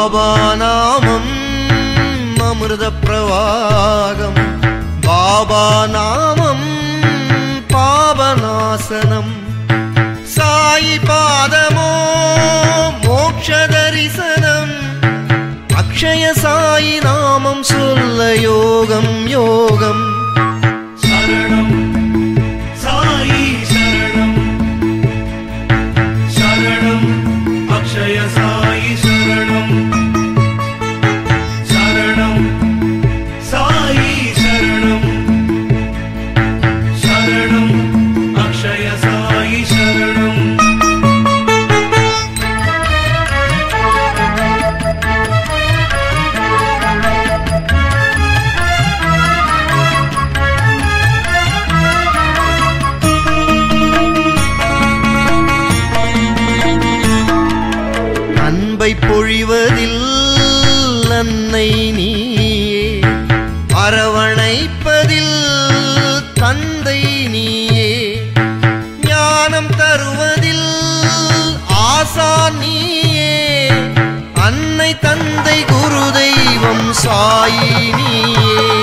பாபா நாமம் அமிர்த பிரவாகம் பாபா நாமம் பாபநாசனம் சாயி பாதமோ மோட்ச தரிசனம் அக்ஷய சாயி நாமம் சொல்ல யோகம் யோகம் சரணம் சாயி சரணம் சரணம் அக்ஷய சாயி சரணம் சரணம் சாயி சரணம் சரணம் அக்ஷய சாயி சரணம் அன்பை பொழிவதில் அன்னை நீயே அரவணைப்பதில் தந்தை நீயே ஞானம் தருவதில் ஆசா நீயே அன்னை தந்தை குரு தெய்வம் சாயி நீயே